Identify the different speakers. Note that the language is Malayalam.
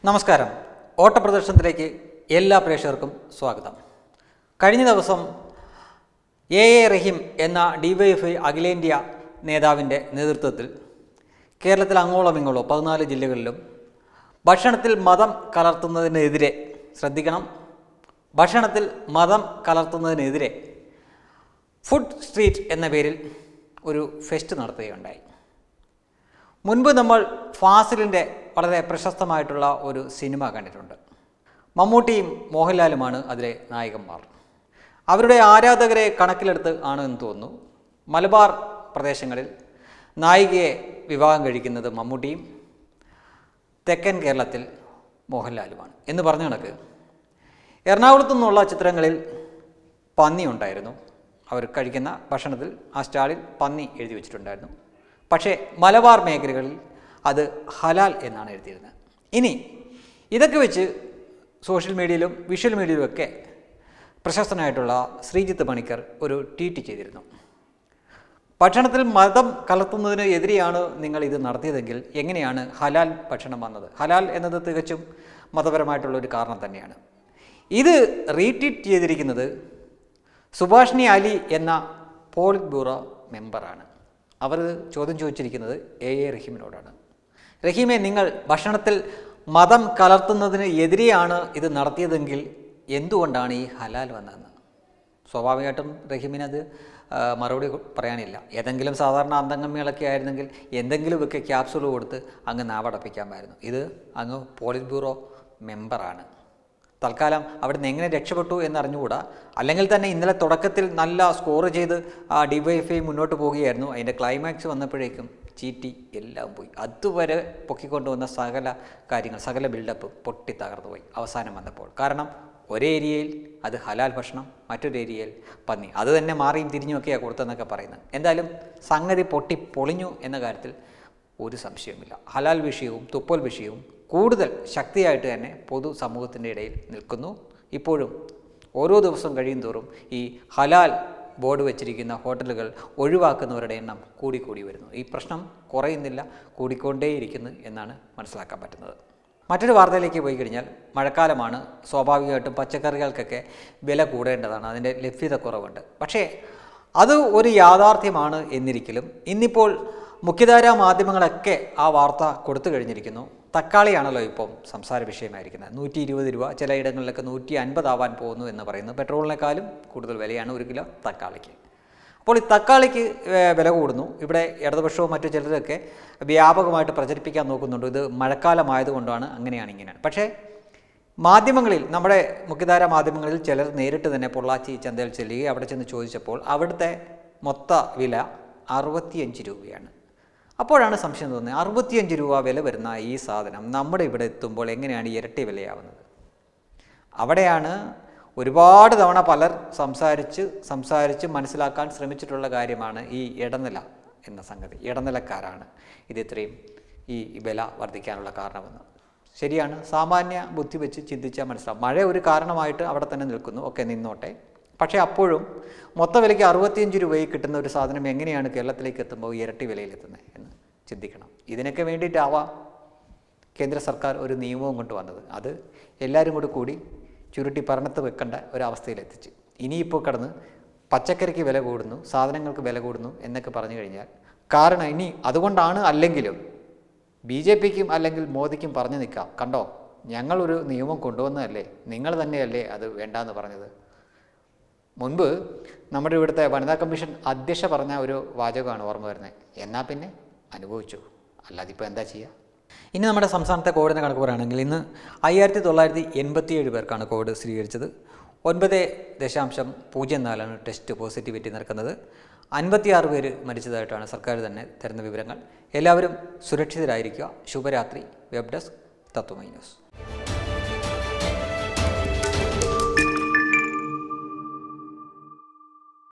Speaker 1: നമസ്കാരം ഓട്ടപ്രദർശനത്തിലേക്ക് എല്ലാ പ്രേക്ഷകർക്കും സ്വാഗതം കഴിഞ്ഞ ദിവസം എ എ റഹീം എന്ന ഡിവൈഎഫ്ഐ അഖിലേന്ത്യാ നേതാവിൻ്റെ നേതൃത്വത്തിൽ കേരളത്തിൽ അങ്ങോളം ഇങ്ങോളം പതിനാല് ജില്ലകളിലും ഭക്ഷണത്തിൽ മതം കലർത്തുന്നതിനെതിരെ ശ്രദ്ധിക്കണം ഭക്ഷണത്തിൽ മതം കലർത്തുന്നതിനെതിരെ ഫുഡ് സ്ട്രീറ്റ് എന്ന പേരിൽ ഒരു ഫെസ്റ്റ് നടത്തുകയുണ്ടായി മുൻപ് നമ്മൾ ഫാസിലിൻ്റെ വളരെ പ്രശസ്തമായിട്ടുള്ള ഒരു സിനിമ കണ്ടിട്ടുണ്ട് മമ്മൂട്ടിയും മോഹൻലാലുമാണ് അതിലെ നായകന്മാർ അവരുടെ ആരാധകരെ കണക്കിലെടുത്ത് ആണ് എന്ന് തോന്നുന്നു മലബാർ പ്രദേശങ്ങളിൽ നായികയെ വിവാഹം കഴിക്കുന്നത് മമ്മൂട്ടിയും തെക്കൻ കേരളത്തിൽ മോഹൻലാലുമാണ് എന്ന് പറഞ്ഞ കണക്ക് എറണാകുളത്തു നിന്നുള്ള ചിത്രങ്ങളിൽ പന്നി ഉണ്ടായിരുന്നു അവർ കഴിക്കുന്ന ഭക്ഷണത്തിൽ ആ സ്റ്റാളിൽ പന്നി എഴുതി വെച്ചിട്ടുണ്ടായിരുന്നു പക്ഷേ മലബാർ മേഖലകളിൽ അത് ഹലാൽ എന്നാണ് എഴുതിയിരുന്നത് ഇനി ഇതൊക്കെ വെച്ച് സോഷ്യൽ മീഡിയയിലും വിഷ്വൽ മീഡിയയിലും ഒക്കെ പ്രശസ്തനായിട്ടുള്ള ശ്രീജിത്ത് പണിക്കർ ഒരു ട്വീറ്റ് ചെയ്തിരുന്നു ഭക്ഷണത്തിൽ മതം കലർത്തുന്നതിന് എതിരെയാണ് നിങ്ങൾ ഇത് നടത്തിയതെങ്കിൽ എങ്ങനെയാണ് ഹലാൽ ഭക്ഷണം വന്നത് ഹലാൽ എന്നത് തികച്ചും മതപരമായിട്ടുള്ള ഒരു കാരണം തന്നെയാണ് ഇത് റീട്വീറ്റ് ചെയ്തിരിക്കുന്നത് സുഭാഷിണി അലി എന്ന പോളിറ്റ് ബ്യൂറോ മെമ്പറാണ് അവർ ചോദ്യം ചോദിച്ചിരിക്കുന്നത് എ എ റഹീമിനോടാണ് റഹീമെ നിങ്ങൾ ഭക്ഷണത്തിൽ മതം കലർത്തുന്നതിന് എതിരെയാണ് ഇത് നടത്തിയതെങ്കിൽ എന്തുകൊണ്ടാണ് ഈ ഹലാൽ വന്നതെന്ന് സ്വാഭാവികമായിട്ടും റഹീമിനത് ആ, മറുപടി കൊ- പറയാനില്ല ഏതെങ്കിലും സാധാരണ അന്തംഗമ്മികളൊക്കെ ആയിരുന്നെങ്കിൽ എന്തെങ്കിലുമൊക്കെ ക്യാപ്സൂൾ കൊടുത്ത് അങ്ങ് നാവടപ്പിക്കാമായിരുന്നു ഇത് അങ്ങ് പോളിറ്റ് ബ്യൂറോ മെമ്പറാണ് തൽക്കാലം അവിടുന്ന് എങ്ങനെ രക്ഷപ്പെട്ടു എന്നറിഞ്ഞുകൂടാ അല്ലെങ്കിൽ തന്നെ ഇന്നലെ തുടക്കത്തിൽ നല്ല സ്കോർ ചെയ്ത് ആ ഡിവൈഎഫ്ഐ മുന്നോട്ട് പോവുകയായിരുന്നു അതിൻ്റെ ക്ലൈമാക്സ് വന്നപ്പോഴേക്കും ചീറ്റി എല്ലാം പോയി അതുവരെ പൊക്കിക്കൊണ്ടുവന്ന സകല കാര്യങ്ങൾ സകല ബിൽഡപ്പ് പൊട്ടി തകർന്നു പോയി അവസാനം വന്നപ്പോൾ കാരണം ഒരേ ഏരിയയിൽ അത് ഹലാൽ ഭക്ഷണം മറ്റൊരു ഏരിയയിൽ പന്നി അത് തന്നെ മാറിയും തിരിഞ്ഞുമൊക്കെയാണ് കൊടുത്തതെന്നൊക്കെ പറയുന്നത് എന്തായാലും സംഗതി പൊട്ടി പൊളിഞ്ഞു എന്ന കാര്യത്തിൽ ഒരു സംശയവുമില്ല ഹലാൽ വിഷയവും തുപ്പൽ വിഷയവും കൂടുതൽ ശക്തിയായിട്ട് തന്നെ പൊതു സമൂഹത്തിൻ്റെ ഇടയിൽ നിൽക്കുന്നു ഇപ്പോഴും ഓരോ ദിവസവും കഴിയും തോറും ഈ ഹലാൽ ബോർഡ് വെച്ചിരിക്കുന്ന ഹോട്ടലുകൾ ഒഴിവാക്കുന്നവരുടെ എണ്ണം കൂടിക്കൂടി വരുന്നു ഈ പ്രശ്നം കുറയുന്നില്ല കൂടിക്കൊണ്ടേയിരിക്കുന്നു എന്നാണ് മനസ്സിലാക്കാൻ പറ്റുന്നത് മറ്റൊരു വാർത്തയിലേക്ക് പോയി കഴിഞ്ഞാൽ മഴക്കാലമാണ് സ്വാഭാവികമായിട്ടും പച്ചക്കറികൾക്കൊക്കെ വില കൂടേണ്ടതാണ് അതിൻ്റെ ലഭ്യത കുറവുണ്ട് പക്ഷേ അത് ഒരു യാഥാർത്ഥ്യമാണ് എന്നിരിക്കലും ഇന്നിപ്പോൾ മുഖ്യധാരാ മാധ്യമങ്ങളൊക്കെ ആ വാർത്ത കൊടുത്തു കഴിഞ്ഞിരിക്കുന്നു തക്കാളിയാണല്ലോ ഇപ്പം സംസാര വിഷയമായിരിക്കുന്നത് നൂറ്റി ഇരുപത് രൂപ ചിലയിടങ്ങളിലൊക്കെ നൂറ്റി അൻപതാവാൻ പോകുന്നു എന്ന് പറയുന്നു പെട്രോളിനേക്കാളും കൂടുതൽ വിലയാണ് ഒരു കിലോ തക്കാളിക്ക് അപ്പോൾ ഈ തക്കാളിക്ക് ഏർ, വില കൂടുന്നു ഇവിടെ ഇടതുപക്ഷവും മറ്റു ചിലരൊക്കെ വ്യാപകമായിട്ട് പ്രചരിപ്പിക്കാൻ നോക്കുന്നുണ്ട് ഇത് മഴക്കാലമായതുകൊണ്ടാണ് അങ്ങനെയാണ് ഇങ്ങനെയാണ് പക്ഷേ മാധ്യമങ്ങളിൽ നമ്മുടെ മുഖ്യധാര മാധ്യമങ്ങളിൽ ചിലർ നേരിട്ട് തന്നെ പൊള്ളാച്ചി ചന്തയിൽ ചെല്ലുകയും അവിടെ ചെന്ന് ചോദിച്ചപ്പോൾ അവിടുത്തെ മൊത്ത വില അറുപത്തിയഞ്ച് രൂപയാണ് അപ്പോഴാണ് സംശയം തോന്നുന്നത് അറുപത്തിയഞ്ച് രൂപ വില വരുന്ന ഈ സാധനം നമ്മുടെ ഇവിടെ എത്തുമ്പോൾ എങ്ങനെയാണ് ഇരട്ടി വിലയാവുന്നത് അവിടെയാണ് ഒരുപാട് തവണ പലർ സംസാരിച്ച് സംസാരിച്ച് മനസ്സിലാക്കാൻ ശ്രമിച്ചിട്ടുള്ള കാര്യമാണ് ഈ ഇടനില എന്ന സംഗതി ഇടനിലക്കാരാണ് ഇത് ഇത്രയും ഈ വില വർദ്ധിക്കാനുള്ള കാരണമെന്ന് ശരിയാണ് സാമാന്യ ബുദ്ധി വെച്ച് ചിന്തിച്ചാൽ മനസ്സിലാവും മഴ ഒരു കാരണമായിട്ട് അവിടെ തന്നെ നിൽക്കുന്നു ഒക്കെ നിന്നോട്ടെ പക്ഷേ അപ്പോഴും മൊത്ത വിലയ്ക്ക് അറുപത്തിയഞ്ച് രൂപയിൽ കിട്ടുന്ന ഒരു സാധനം എങ്ങനെയാണ് കേരളത്തിലേക്ക് എത്തുമ്പോൾ ഇരട്ടി വിലയിലെത്തുന്നത് എന്ന് ചിന്തിക്കണം ഇതിനൊക്കെ വേണ്ടിയിട്ടാവാം കേന്ദ്ര സർക്കാർ ഒരു നിയമവും കൊണ്ടുവന്നത് അത് എല്ലാവരും കൂടി കൂടി ചുരുട്ടി പറഞ്ഞത്ത് വെക്കേണ്ട ഒരവസ്ഥയിലെത്തിച്ച് ഇനിയിപ്പോൾ കടന്ന് പച്ചക്കറിക്ക് വില കൂടുന്നു സാധനങ്ങൾക്ക് വില കൂടുന്നു എന്നൊക്കെ പറഞ്ഞു കഴിഞ്ഞാൽ കാരണം ഇനി അതുകൊണ്ടാണ് അല്ലെങ്കിലും ബി ജെ പിക്കും അല്ലെങ്കിൽ മോദിക്കും പറഞ്ഞു നിൽക്കാം കണ്ടോ ഞങ്ങളൊരു നിയമം കൊണ്ടുവന്നതല്ലേ നിങ്ങൾ തന്നെയല്ലേ അത് വേണ്ടാന്ന് പറഞ്ഞത് മുൻപ് നമ്മുടെ ഇവിടുത്തെ വനിതാ കമ്മീഷൻ അധ്യക്ഷ പറഞ്ഞ ഒരു വാചകമാണ് ഓർമ്മ വരുന്നത് എന്നാൽ പിന്നെ അനുഭവിച്ചു അല്ലാതെ ഇപ്പോൾ എന്താ ചെയ്യുക ഇനി നമ്മുടെ സംസ്ഥാനത്തെ കോവിഡിനെ കണക്ക് പറയുകയാണെങ്കിൽ ഇന്ന് അയ്യായിരത്തി തൊള്ളായിരത്തി എൺപത്തിയേഴ് പേർക്കാണ് കോവിഡ് സ്ഥിരീകരിച്ചത് ഒൻപത് ദശാംശം പൂജ്യം നാലാണ് ടെസ്റ്റ് പോസിറ്റിവിറ്റി നിൽക്കുന്നത് അൻപത്തിയാറ് പേര് മരിച്ചതായിട്ടാണ് സർക്കാർ തന്നെ തരുന്ന വിവരങ്ങൾ എല്ലാവരും സുരക്ഷിതരായിരിക്കുക ശുഭരാത്രി വെബ് ഡെസ്ക് തത്വമൈ ന്യൂസ്